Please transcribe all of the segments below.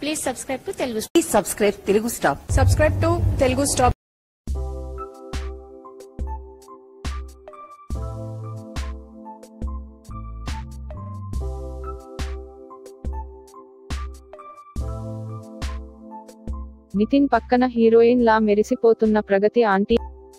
please subscribe to Telugu please subscribe Telugu stop subscribe to Telugu stop Nithin పక్కన heroine లా మెరిసిపోతున్న Pragathi aunty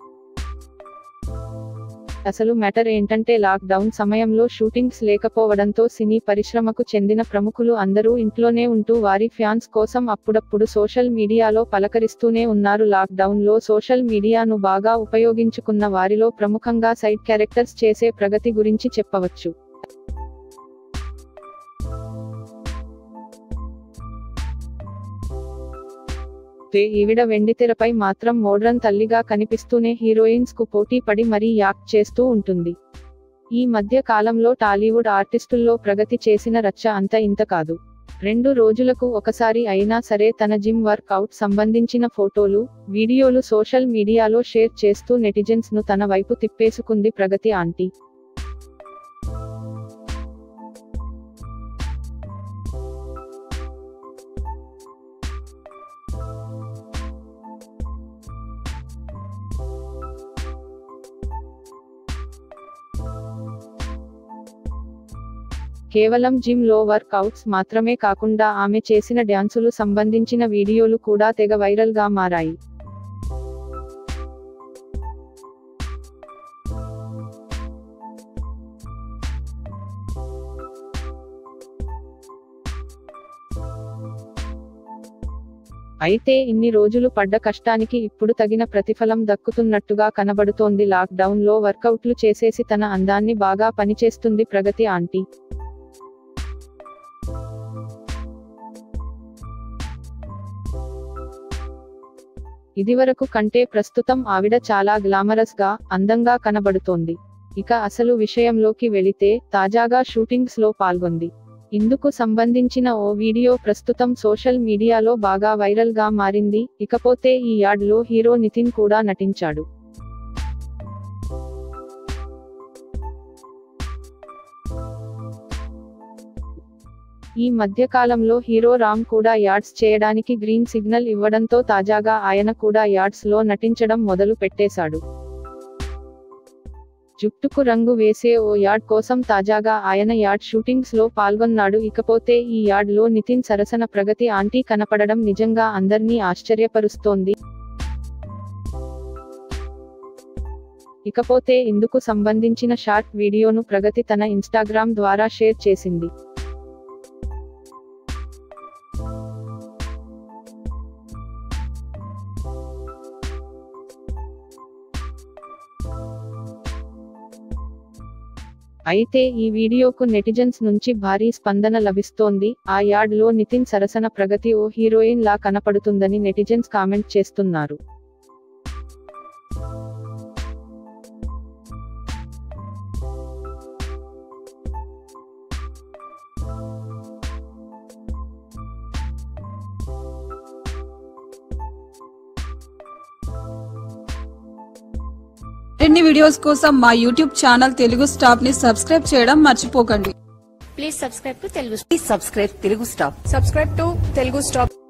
అసలు మ్యాటర్ ఏంటంటే లాక్ డౌన్ సమయంలో షూటింగ్స్ లేకపోవడంతో సినీ పరిశ్రమకు చెందిన ప్రముఖులు అందరూ ఇంట్లోనే ఉంటూ వారి ఫ్యాన్స్ కోసం అప్పుడప్పుడు సోషల్ మీడియాలో పలకరిస్తూనే ఉన్నారు లాక్ డౌన్ లో సోషల్ మీడియాను బాగా ఉపయోగించుకున్న వారిలో ప్రముఖంగా సైడ్ క్యారెక్టర్స్ చేసే ప్రగతి గురించి చెప్పవచ్చు అయితే ఈవిడ వెండితెరపై మాత్రం మోడ్రన్ తల్లిగా కనిపిస్తూనే హీరోయిన్స్ కు పోటీ పడి మరీ యాక్ట్ చేస్తూ ఉంటుంది ఈ మధ్య కాలంలో టాలీవుడ్ ఆర్టిస్టుల్లో ప్రగతి చేసిన రచ్చ అంత ఇంత కాదు రెండు రోజులకు ఒకసారి అయినా సరే తన జిమ్ వర్క్ అవుట్ సంబంధించిన ఫోటోలు వీడియోలు సోషల్ మీడియాలో షేర్ చేస్తూ నెటిజన్స్ ను తన వైపు తిప్పేసుకుంది ప్రగతి ఆంటీ కేవలం జిమ్ లో వర్క్ అవుట్స్ మాత్రమే కాకుండా ఆమె చేసిన డ్యాన్సులు సంబంధించిన వీడియోలు కూడా తెగ వైరల్ గా మారాయి అయితే ఇన్ని రోజులు పడ్డ కష్టానికి ఇప్పుడు తగిన ప్రతిఫలం దక్కుతున్నట్టుగా కనబడుతోంది లాక్ డౌన్ లో వర్కౌట్లు చేసేసి తన అందాన్ని బాగా పనిచేస్తుంది ప్రగతి ఆంటీ ఇదివరకు కంటే ప్రస్తుతం ఆవిడ చాలా గ్లామరస్ గా అందంగా కనబడుతోంది ఇక అసలు విషయంలోకి వెళితే తాజాగా షూటింగ్స్ లో పాల్గొంది ఇందుకు సంబంధించిన ఓ వీడియో ప్రస్తుతం సోషల్ మీడియాలో బాగా వైరల్ గా మారింది ఇకపోతే ఈ యాడ్ లో హీరో నితిన్ కూడా నటించాడు ఈ మధ్య కాలంలో హీరో రామ్ కూడా యాడ్స్ చేయడానికి గ్రీన్ సిగ్నల్ ఇవ్వడంతో తాజాగా ఆయన కూడా యాడ్స్ లో నటించడం మొదలు పెట్టేశాడు జుట్టుకు రంగు వేసే ఓ యాడ్ కోసం తాజాగా ఆయన యాడ్ షూటింగ్స్ లో పాల్గొన్నాడు ఇకపోతే ఈ యాడ్ లో నితిన్ సరసన ప్రగతి ఆంటీ కనపడడం నిజంగా అందర్నీ ఆశ్చర్యపరుస్తోంది ఇకపోతే ఇందుకు సంబంధించిన షార్ట్ వీడియోను ప్రగతి తన ఇన్స్టాగ్రామ్ ద్వారా షేర్ చేసింది అయితే ఈ వీడియోకు నెటిజన్స్ నుంచి భారీ స్పందన లభిస్తోంది ఆ యాడ్ లో నితిన్ సరసన ప్రగతి ఓ హీరోయిన్ లా కనపడుతుందని నెటిజన్స్ కామెంట్ చేస్తున్నారు మరిన్ని వీడియోస్ కోసం మా యూట్యూబ్ ఛానల్ తెలుగు స్టాప్ ని సబ్స్క్రైబ్ చేయడం మర్చిపోకండి please subscribe to Telugu please subscribe Telugu stop subscribe to Telugu stop